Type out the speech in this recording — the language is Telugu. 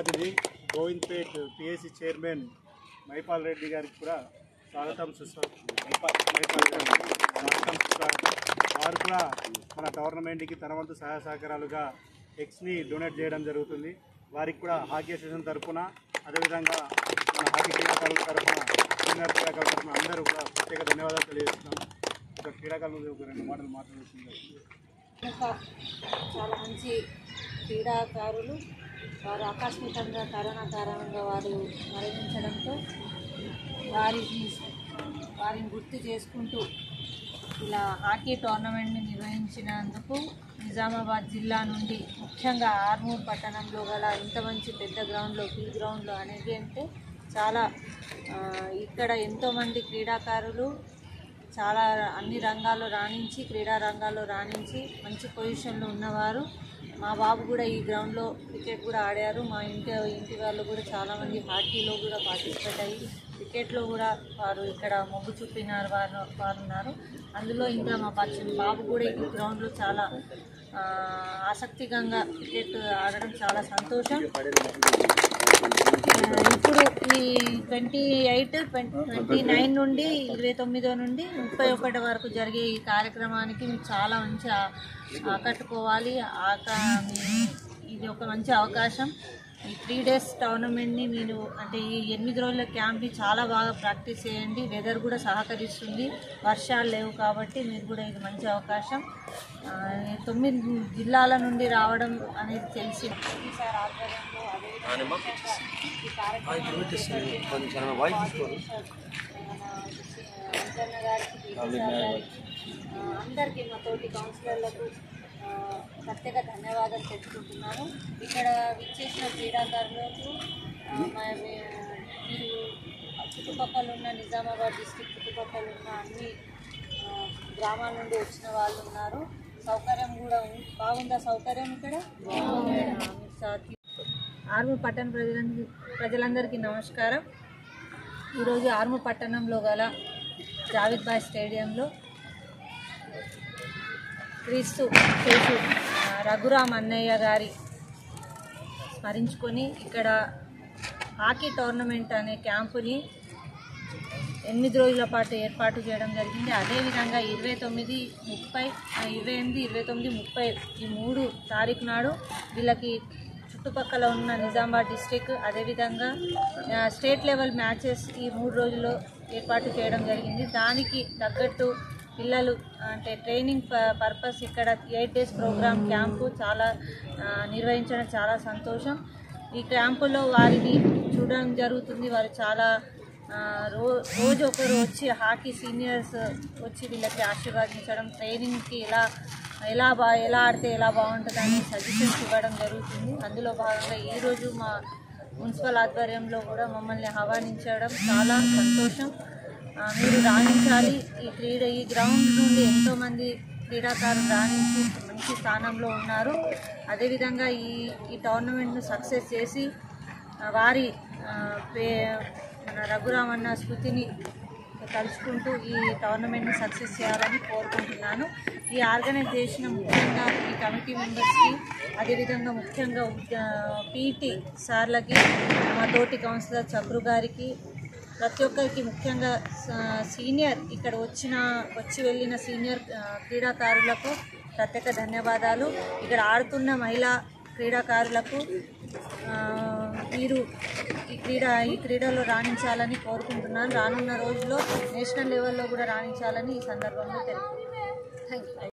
అతిథి గోవింద్పేట్ పిఎస్సి చైర్మన్ మైపాల్ రెడ్డి గారికి కూడా స్వాగతం సుస్వాగతం మైపాల్ మైపాల్ గారికి స్వాగతం సుస్వాగతం వారు కూడా మన టోర్నమెంట్కి తన వంతు సహాయ సహకారాలుగా ఎక్స్ని డొనేట్ చేయడం జరుగుతుంది వారికి కూడా హాకీ అసోసియేషన్ తరఫున అదేవిధంగా మన హాకీ క్రీడాకారుల తరఫున సీనియర్ క్రీడాకారుల తరఫున అందరూ కూడా ప్రత్యేక ధన్యవాదాలు తెలియజేస్తున్నాం ఒక క్రీడాకారులు ఒక రెండు మాటలు మాట్లాడుతుంది ఇంకా చాలా మంచి క్రీడాకారులు వారు ఆకస్మికంగా కరోనా కారణంగా వారు మరణించడంతో వారిని వారిని గుర్తు చేసుకుంటూ ఇలా హాకీ టోర్నమెంట్ని నిర్వహించినందుకు నిజామాబాద్ జిల్లా నుండి ముఖ్యంగా ఆర్మూర్ పట్టణంలో గల ఇంత మంచి పెద్ద గ్రౌండ్లో పీ గ్రౌండ్లో అనేది అంటే చాలా ఆ, ఇక్కడ ఎంతోమంది క్రీడాకారులు చాలా అన్ని రంగాల్లో రాణించి క్రీడా రంగాల్లో రాణించి మంచి పొజిషన్లో ఉన్నవారు మా బాబు కూడా ఈ గ్రౌండ్లో క్రికెట్ కూడా ఆడారు మా ఇంటి ఇంటి వాళ్ళు కూడా చాలామంది హాకీలో కూడా పార్టిసిపేట్ అయ్యి క్రికెట్లో కూడా వారు ఇక్కడ మొగ్గు చూపినారు వారు వారు ఉన్నారు అందులో ఇంకా మా పచ్చని బాబు కూడా ఈ గ్రౌండ్లో చాలా ఆ, ఆసక్తికంగా క్రికెట్ ఆడడం చాలా సంతోషం ఆ, ఇప్పుడు ఈ ట్వంటీ ఎయిట్ ట్వంటీ నైన్ నుండి ఇరవై తొమ్మిదో నుండి ముప్పై ఒకటి వరకు జరిగే ఈ కార్యక్రమానికి మీరు చాలా మంచి ఆ- ఆకట్టుకోవాలి ఆక మీ- ఇది ఒక మంచి అవకాశం ఈ త్రీ డేస్ టోర్నమెంట్ని మీరు అంటే ఈ ఎనిమిది రోజుల క్యాంప్ని చాలా బాగా ప్రాక్టీస్ చేయండి వెదర్ కూడా సహకరిస్తుంది వర్షాలు లేవు కాబట్టి మీరు కూడా ఇది మంచి అవకాశం ఆ, ఈ తొమ్మిది జిల్లాల నుండి రావడం అనేది తెలిసి సార్ ఆధ్వర్యంలో అదేవిధంగా ఈ కార్యక్రమాన్ని వెంకన్న గారికి పీటీ సార్ గారికి, ఆ, అందరికీ మా తోటి కౌన్సిలర్లకు ఆ, ప్రత్యేక ధన్యవాదాలు తెలుసుకుంటున్నాను ఇక్కడ విచ్చేసిన క్రీడాకారులకు ఆ, మా- మీ- మీరు చుట్టుపక్కల ఉన్న నిజామాబాద్ డిస్టిక్ చుట్టుపక్కల ఉన్న అన్ని ఆ, గ్రామాల నుండి వచ్చిన వాళ్ళు ఉన్నారు సౌకర్యం కూడా ఉంది బాగుందా సౌకర్యం ఇక్కడ ఆ, మీరు సార్ ఆర్మూర్ పట్టణ ప్రజలందరి ప్రజలందరికీ నమస్కారం ఈరోజు ఆర్మూర్ పట్టణంలో గల జావిద్ బాయ్ స్టేడియంలో క్రీస్తు చేసు ఆ, రఘురామ్ అన్నయ్య గారి స్మరించుకొని ఇక్కడ హాకీ టోర్నమెంట్ అనే క్యాంపుని ఎనిమిది రోజుల పాటు ఏర్పాటు చేయడం జరిగింది అదేవిధంగా ఇరవై తొమ్మిది ముప్పై ఆ, ఇరవై ఎనిమిది ఇరవై తొమ్మిది ముప్పై ఈ మూడు తారీఖు నాడు వీళ్ళకి చుట్టుపక్కల ఉన్న నిజామాబాద్ డిస్టిక్ అదేవిధంగా ఆ, స్టేట్ లెవెల్ మ్యాచెస్ ఈ మూడు రోజుల్లో ఏర్పాటు చేయడం జరిగింది దానికి తగ్గట్టు పిల్లలు అంటే ట్రైనింగ్ ప- పర్పస్ ఇక్కడ ఎయిట్ డేస్ ప్రోగ్రామ్ క్యాంపు చాలా ఆ, నిర్వహించడం చాలా సంతోషం ఈ క్యాంపులో వారిని చూడడం జరుగుతుంది వారు చాలా ఆ, రో రోజు ఒకరు వచ్చి హాకీ సీనియర్స్ వచ్చి వీళ్ళకి ఆశీర్వదించడం ట్రైనింగ్కి ఎలా ఎలా బా ఎలా ఆడితే ఎలా బాగుంటుందని సజెషన్స్ ఇవ్వడం జరుగుతుంది అందులో భాగంగా ఈరోజు మా మున్సిపల్ ఆధ్వర్యంలో కూడా మమ్మల్ని ఆహ్వానించడం చాలా సంతోషం ఆ, మీరు రాణించాలి ఈ క్రీడ ఈ గ్రౌండ్ నుండి ఎంతోమంది క్రీడాకారులు రాణించి మంచి స్థానంలో ఉన్నారు అదేవిధంగా ఈ ఈ టోర్నమెంట్ను సక్సెస్ చేసి ఆ, వారి ఆ, పే మన రఘురామన్న స్మృతిని తలుచుకుంటూ ఈ టోర్నమెంట్ని సక్సెస్ చేయాలని కోరుకుంటున్నాను ఈ ఆర్గనైజ్ చేసిన ముఖ్యంగా ఈ కమిటీ మెంబర్స్కి అదేవిధంగా ముఖ్యంగా పీటీ సార్లకి మా తోటి కౌన్సిలర్ చక్రు గారికి ప్రతి ఒక్కరికి ముఖ్యంగా స- సీనియర్ ఇక్కడ వచ్చిన వచ్చి వెళ్ళిన సీనియర్ ఆ, క్రీడాకారులకు ప్రత్యేక ధన్యవాదాలు ఇక్కడ ఆడుతున్న మహిళా క్రీడాకారులకు ఆ, మీరు ఈ క్రీడ ఈ క్రీడలో రాణించాలని కోరుకుంటున్నాను రానున్న రోజుల్లో నేషనల్ లెవెల్లో కూడా రాణించాలని ఈ సందర్భంగా తెలుపు థ్యాంక్ యూ